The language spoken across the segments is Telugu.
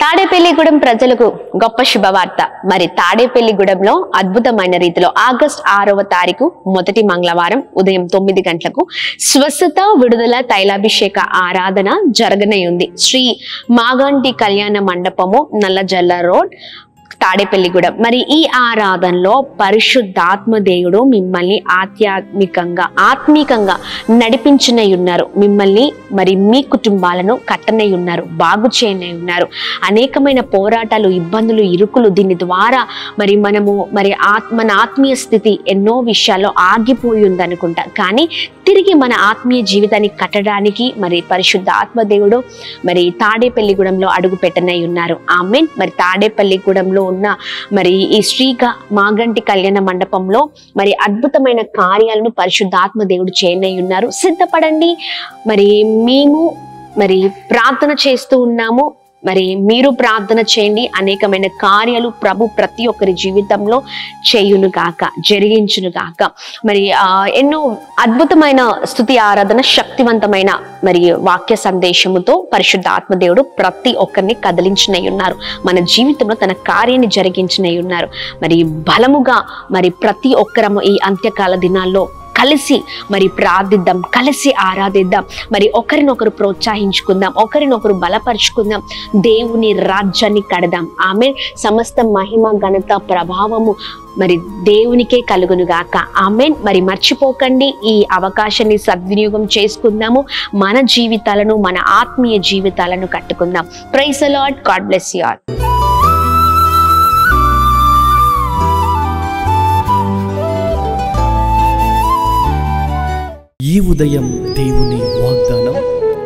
తాడేపల్లిగూడెం ప్రజలకు గొప్ప శుభవార్త మరి తాడేపల్లిగూడెంలో అద్భుతమైన రీతిలో ఆగస్ట్ ఆరవ తారీఖు మొదటి మంగళవారం ఉదయం తొమ్మిది గంటలకు స్వస్థత విడుదల తైలాభిషేక ఆరాధన జరగనయుంది శ్రీ మాగంటి కళ్యాణ మండపము నల్లజల్ల రోడ్ తాడేపల్లిగూడెం మరి ఈ ఆరాధనలో పరిశుద్ధాత్మ దేవుడు మిమ్మల్ని ఆధ్యాత్మికంగా ఆత్మీకంగా నడిపించనై ఉన్నారు మిమ్మల్ని మరి మీ కుటుంబాలను కట్టనై ఉన్నారు బాగు చేయనై ఉన్నారు అనేకమైన పోరాటాలు ఇబ్బందులు ఇరుకులు దీని ద్వారా మరి మనము మరి ఆత్మ మన ఆత్మీయ స్థితి ఎన్నో విషయాల్లో ఆగిపోయి ఉందనుకుంటా కానీ తిరిగి మన ఆత్మీయ జీవితాన్ని కట్టడానికి మరి పరిశుద్ధ ఆత్మదేవుడు మరి తాడేపల్లిగూడెంలో అడుగు పెట్టనై ఉన్నారు ఆమెన్ మరి తాడేపల్లిగూడెంలో ఉన్న మరి ఈ శ్రీక మాగంటి కళ్యాణ మండపంలో మరి అద్భుతమైన కార్యాలను పరిశుద్ధాత్మ దేవుడు చేయనై ఉన్నారు సిద్ధపడండి మరి మేము మరి ప్రార్థన చేస్తూ ఉన్నాము మరి మీరు ప్రార్థన చేయండి అనేకమైన కార్యాలు ప్రభు ప్రతి ఒక్కరి జీవితంలో చేయును గాక జరిగించును గాక మరి ఆ, ఎన్నో అద్భుతమైన స్థుతి ఆరాధన శక్తివంతమైన మరి వాక్య సందేశముతో పరిశుద్ధ ఆత్మదేవుడు ప్రతి ఒక్కరిని కదిలించినై ఉన్నారు మన జీవితంలో తన కార్యాన్ని జరిగించినై ఉన్నారు మరి బలముగా మరి ప్రతి ఒక్కరము ఈ అంత్యకాల దినాల్లో కలిసి మరి ప్రార్థిద్దాం కలిసి ఆరాధిద్దాం మరి ఒకరినొకరు ప్రోత్సహించుకుందాం ఒకరినొకరు బలపరుచుకుందాం దేవుని రాజ్యాన్ని కడదాం ఆమె సమస్త మహిమ ఘనత ప్రభావము మరి దేవునికే కలుగును గాక ఆమెన్ మరి మర్చిపోకండి ఈ అవకాశాన్ని సద్వినియోగం చేసుకుందాము మన జీవితాలను మన ఆత్మీయ జీవితాలను కట్టుకుందాం praise Lord God bless you all ఈ ఉదయం దేవుని వాగ్దానం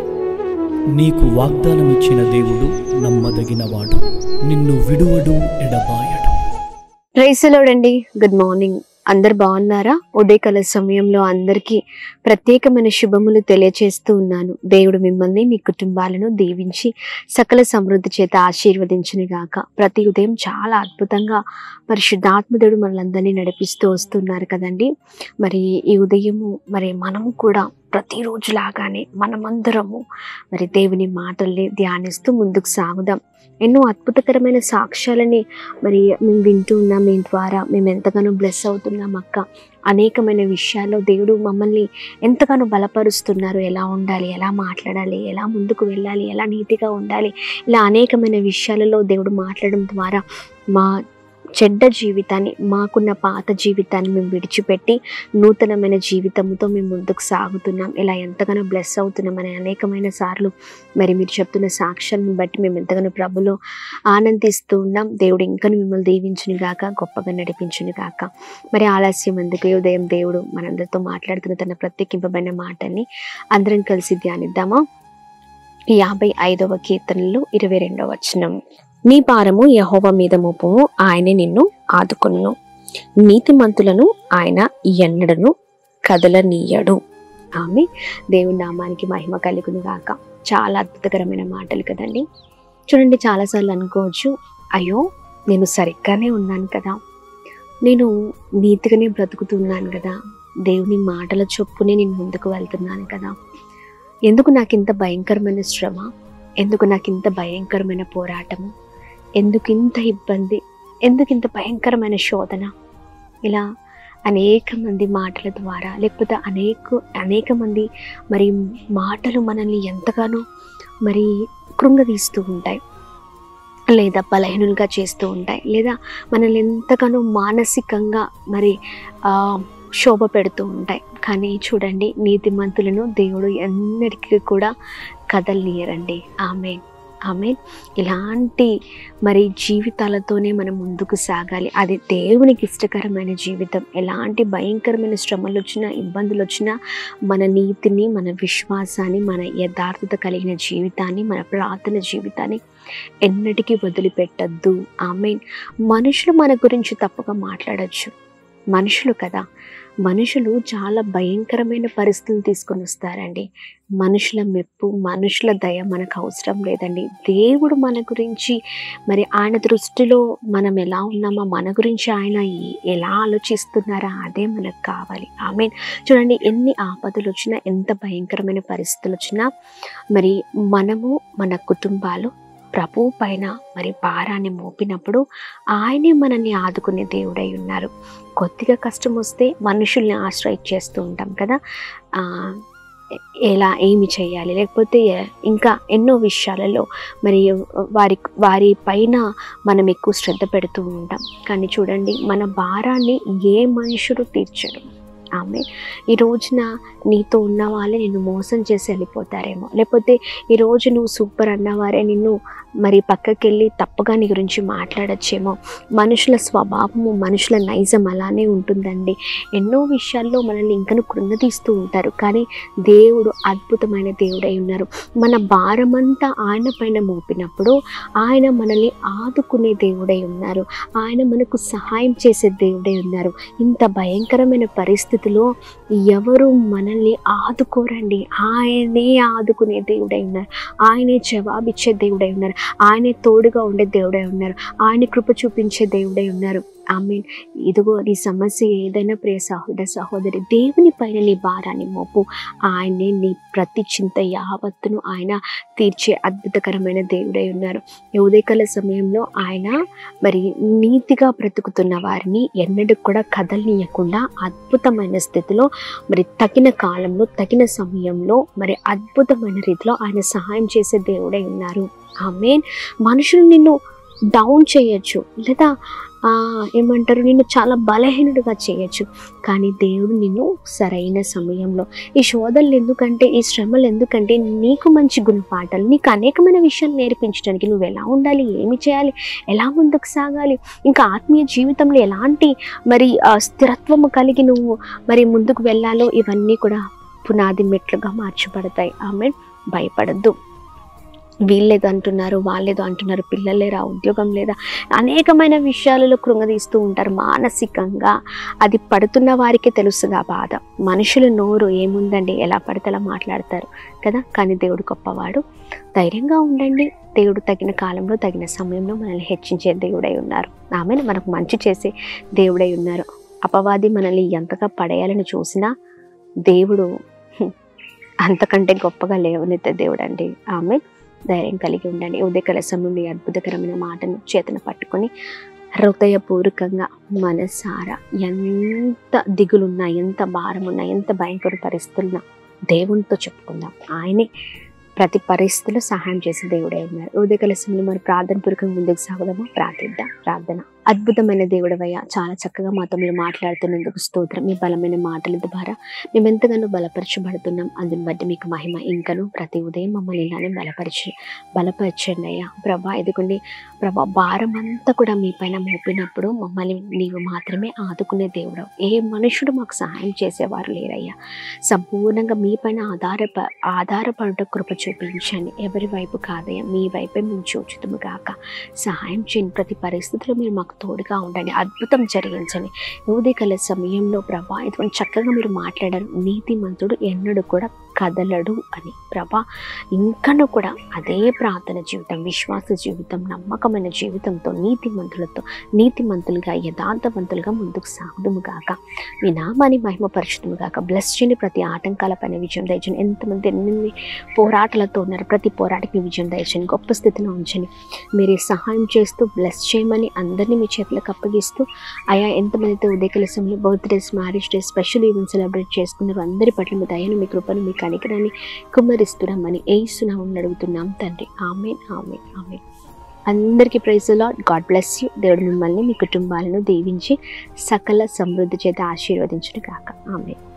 నీకు వాగ్దానం ఇచ్చిన దేవుడు నమ్మదగినవాడు నిన్ను విడువడు ఎడబాయడు రైసలోడండి గుడ్ మార్నింగ్ అందరు బాగున్నారా ఉదయకాల సమయంలో అందరికీ ప్రత్యేకమైన శుభములు తెలియచేస్తూ ఉన్నాను దేవుడు మిమ్మల్ని మీ కుటుంబాలను దీవించి సకల సమృద్ధి చేత ఆశీర్వదించును గాక ప్రతి ఉదయం చాలా అద్భుతంగా పరిశుద్ధాత్మదేవుడు మనలందరినీ నడిపిస్తూ వస్తున్నారు కదండి మరి ఈ ఉదయము మరి మనము కూడా ప్రతిరోజు లాగానే మనమందరము మరి దేవుని మాటల్ని ధ్యానిస్తూ ముందుకు సాగుదాం ఎన్నో అద్భుతకరమైన సాక్ష్యాలని మరి మేము వింటూ ఉన్నాం మీ ద్వారా మేము ఎంతగానో బ్లెస్ అవుతున్నాం అక్క అనేకమైన విషయాల్లో దేవుడు మమ్మల్ని ఎంతగానో బలపరుస్తున్నారు ఎలా ఉండాలి ఎలా మాట్లాడాలి ఎలా ముందుకు వెళ్ళాలి ఎలా నీతిగా ఉండాలి ఇలా అనేకమైన విషయాలలో దేవుడు మాట్లాడడం ద్వారా మా చెడ్డ జీవితాన్ని మాకున్న పాత జీవితాన్ని మేము విడిచిపెట్టి నూతనమైన జీవితంతో మేము ముందుకు సాగుతున్నాం ఇలా ఎంతగానో బ్లెస్ అవుతున్నామని అనేకమైన సార్లు మరి మీరు చెప్తున్న సాక్ష్యాలను బట్టి మేము ఎంతగానో ప్రభులో ఆనందిస్తూ ఉన్నాం దేవుడు ఇంకా మిమ్మల్ని దీవించును గాక గొప్పగా నడిపించును గాక మరి ఆలస్యం ఎందుకు ఈ ఉదయం దేవుడు మనందరితో మాట్లాడుతున్న తన ప్రత్యేకింపబడిన మాటల్ని అందరం కలిసి ధ్యానిద్దామా యాభై ఐదవ కీర్తనలు ఇరవై రెండవ వచనం నీ భారము యహోవ మీద మోపము ఆయనే నిన్ను ఆదుకొను నీతిమంతులను ఆయన ఎన్నడను కదలనీయడు ఆమె దేవుని నామానికి మహిమ కలుగును గాక చాలా అద్భుతకరమైన మాటలు కదండి చూడండి చాలాసార్లు అనుకోవచ్చు అయ్యో నేను సరిగ్గానే ఉన్నాను కదా నేను నీతిగానే బ్రతుకుతున్నాను కదా దేవుని మాటల చొప్పునే నేను ముందుకు వెళ్తున్నాను కదా ఎందుకు నాకు ఇంత భయంకరమైన శ్రమ ఎందుకు నాకు ఇంత భయంకరమైన పోరాటము ఎందుకు ఇంత ఇబ్బంది ఎందుకు ఇంత భయంకరమైన శోధన ఇలా అనేక మంది మాటల ద్వారా లేకపోతే అనేక అనేక మంది మరి మాటలు మనల్ని ఎంతగానో మరి కృంగదీస్తూ ఉంటాయి లేదా బలహీనులుగా చేస్తూ ఉంటాయి లేదా మనల్ని ఎంతగానో మానసికంగా మరి ఆ, శోభ పెడుతూ ఉంటాయి కానీ చూడండి నీతిమంతులను దేవుడు ఎన్నటికీ కూడా కదలనీయరండి ఆమె ఆమె ఇలాంటి మరి జీవితాలతోనే మనం ముందుకు సాగాలి అది దేవునికి ఇష్టకరమైన జీవితం ఎలాంటి భయంకరమైన శ్రమలు వచ్చినా ఇబ్బందులు వచ్చినా మన నీతిని మన విశ్వాసాన్ని మన యథార్థత కలిగిన జీవితాన్ని మన ప్రార్థన జీవితాన్ని ఎన్నటికీ వదిలిపెట్టద్దు ఆమె మనుషులు మన గురించి తప్పుగా మాట్లాడచ్చు మనుషులు కదా మనుషులు చాలా భయంకరమైన పరిస్థితులు తీసుకొని వస్తారండి మనుషుల మెప్పు మనుషుల దయ మనకు అవసరం లేదండి దేవుడు మన గురించి మరి ఆయన దృష్టిలో మనం ఎలా ఉన్నామో మన గురించి ఆయన ఏ- ఎలా ఆలోచిస్తున్నారా అదే మనకు కావాలి ఆమె చూడండి ఎన్ని ఆపదలు వచ్చినా ఎంత భయంకరమైన పరిస్థితులు వచ్చినా మరి మనము మన కుటుంబాలు ప్రభు పైన మరి భారాన్ని మోపినప్పుడు ఆయనే మనల్ని ఆదుకునే దేవుడై ఉన్నారు కొద్దిగా కష్టం వస్తే మనుషుల్ని ఆశ్రయించేస్తూ ఉంటాం కదా ఆ, ఎ- ఎలా ఏమి చేయాలి లేకపోతే ఎ- ఇంకా ఎన్నో విషయాలలో మరి వారి వారి పైన మనం ఎక్కువ శ్రద్ధ పెడుతూ ఉంటాం కానీ చూడండి మన భారాన్ని ఏ మనుషుడు తీర్చడు ఆమె ఈ రోజున నీతో ఉన్న వాళ్ళే నిన్ను మోసం చేసి వెళ్ళిపోతారేమో లేకపోతే ఈ రోజు నువ్వు సూపర్ అన్నవారే నిన్ను మరి పక్కకి వెళ్ళి తప్పుగా నీ గురించి మాట్లాడచ్చేమో మనుషుల స్వభావము మనుషుల నైజం అలానే ఉంటుందండి ఎన్నో విషయాల్లో మనల్ని ఇంకను కృంగతీస్తూ ఉంటారు కానీ దేవుడు అద్భుతమైన దేవుడై ఉన్నారు మన భారమంతా ఆయన పైన మోపినప్పుడు ఆయన మనల్ని ఆదుకునే దేవుడై ఉన్నారు ఆయన మనకు సహాయం చేసే దేవుడై ఉన్నారు ఇంత భయంకరమైన పరిస్థితిలో ఎవరు మనల్ని ఆదుకోరండి ఆయనే ఆదుకునే దేవుడై ఉన్నారు ఆయనే జవాబిచ్చే దేవుడై ఉన్నారు ఆయనే తోడుగా ఉండే దేవుడై ఉన్నారు ఆయన కృప చూపించే దేవుడై ఉన్నారు ఆమె ఇదిగో నీ సమస్య ఏదైనా ప్రియ సహోదర సహోదరి దేవుని పైన నీ భారాన్ని మోపు ఆయనే నీ ప్రతి చింత యావత్తును ఆయన తీర్చే అద్భుతకరమైన దేవుడై ఉన్నారు ఈ ఉదయకాల సమయంలో ఆయన మరి నీతిగా బ్రతుకుతున్న వారిని ఎన్నడూ కూడా కదలనీయకుండా అద్భుతమైన స్థితిలో మరి తగిన కాలంలో తగిన సమయంలో మరి అద్భుతమైన రీతిలో ఆయన సహాయం చేసే దేవుడై ఉన్నారు ఆమె మనుషులు నిన్ను డౌన్ చేయొచ్చు లేదా ఆ, ఏమంటారు నిన్ను చాలా బలహీనుడిగా చేయొచ్చు కానీ దేవుడు నిన్ను సరైన సమయంలో ఈ శోధనలు ఎందుకంటే ఈ శ్రమలు ఎందుకంటే నీకు మంచి గుణపాఠాలు నీకు అనేకమైన విషయాలు నేర్పించడానికి నువ్వు ఎలా ఉండాలి ఏమి చేయాలి ఎలా ముందుకు సాగాలి ఇంకా ఆత్మీయ జీవితంలో ఎలాంటి మరి ఆ, స్థిరత్వము కలిగి నువ్వు మరి ముందుకు వెళ్ళాలో ఇవన్నీ కూడా పునాది మెట్లుగా మార్చబడతాయి ఆమె భయపడద్దు వీళ్ళేదో అంటున్నారు వాళ్ళేదో అంటున్నారు పిల్లలు లేరా ఉద్యోగం లేదా అనేకమైన విషయాలలో కృంగదీస్తూ ఉంటారు మానసికంగా అది పడుతున్న వారికే తెలుసుగా బాధ మనుషుల నోరు ఏముందండి ఎలా పడితే అలా మాట్లాడతారు కదా కానీ దేవుడు గొప్పవాడు ధైర్యంగా ఉండండి దేవుడు తగిన కాలంలో తగిన సమయంలో మనల్ని హెచ్చించే దేవుడై ఉన్నారు ఆమె మనకు మంచి చేసే దేవుడై ఉన్నారు అపవాది మనల్ని ఎంతగా పడేయాలని చూసినా దేవుడు హ్మ్, అంతకంటే గొప్పగా లేవనెత్తే దేవుడు అండి ఆమె ధైర్యం కలిగి ఉండండి ఉదయకాల సమయంలో ఈ అద్భుతకరమైన మాటను చేతన పట్టుకొని హృదయపూర్వకంగా మనసారా ఎంత దిగులున్నా ఎంత భారమున్నా ఎంత భయంకర పరిస్థితులున్నా దేవునితో చెప్పుకుందాం ఆయనే ప్రతి పరిస్థితిలో సహాయం చేసే దేవుడే ఉన్నారు ఉదయకాల సమయంలో మరి ప్రార్థన పూర్వకంగా ముందుకు సాగుదామా ప్రార్థిద్దాం ప్రార్థన అద్భుతమైన దేవుడవయ్యా చాలా చక్కగా మాతో మీరు మాట్లాడుతున్నందుకు స్తోత్రం మీ బలమైన మాటల ద్వారా మేము ఎంతగానో బలపరచబడుతున్నాం అందుని బట్టి మీకు మహిమ ఇంకను ప్రతి ఉదయం మమ్మల్ని ఇలానే బలపరిచి బలపరచండి అయ్యా ప్రభా ఎదుగుండి ప్రభా భారం అంతా కూడా మీ పైన మోపినప్పుడు మమ్మల్ని నీవు మాత్రమే ఆదుకునే దేవుడు ఏ మనుషుడు మాకు సహాయం చేసేవారు లేరయ్యా సంపూర్ణంగా మీ పైన ఆధారప ఆధారపడుట కృప చూపించండి ఎవరి వైపు కాదయ్యా మీ వైపే మేము చూచుతుము గాక సహాయం చేయండి ప్రతి పరిస్థితిలో మీరు మాకు తోడుగా ఉండండి అద్భుతం జరిగించండి ఉదయకాల సమయంలో ప్రభా ఇటువంటి చక్కగా మీరు మాట్లాడారు నీతిమంతుడు ఎన్నడూ కూడా కదలడు అని ప్రభా ఇంకను కూడా అదే ప్రార్థన జీవితం విశ్వాస జీవితం నమ్మకమైన జీవితంతో నీతిమంతులతో నీతిమంతులుగా యథార్థవంతులుగా ముందుకు సాగుదుము గాక మీ నామాన్ని మహిమపరచుదుము గాక బ్లెస్ చేయండి ప్రతి ఆటంకాల పైన విజయం దయచండి ఎంతమంది ఎన్ని పోరాటాలతో ఉన్నారు ప్రతి పోరాటకి విజయం దయచండి గొప్ప స్థితిలో ఉంచండి మీరు సహాయం చేస్తూ బ్లెస్ చేయమని అందరినీ మీ చేతులకు అప్పగిస్తూ ఆయా ఎంతమందితో ఉదయకాల సమయంలో birthdays marriage days special event celebrate చేసుకున్నారు అందరి పట్ల మీ దయను మీ కృపను మీ కనికరాన్ని కుమ్మరిస్తున్నామని ఏసునామం అడుగుతున్నాం తండ్రి ఆమె ఆమె ఆమె అందరికీ praise Lord God bless you దేవుడు మిమ్మల్ని మీ కుటుంబాలను దీవించి సకల సమృద్ధి చేత ఆశీర్వదించును కాక ఆమె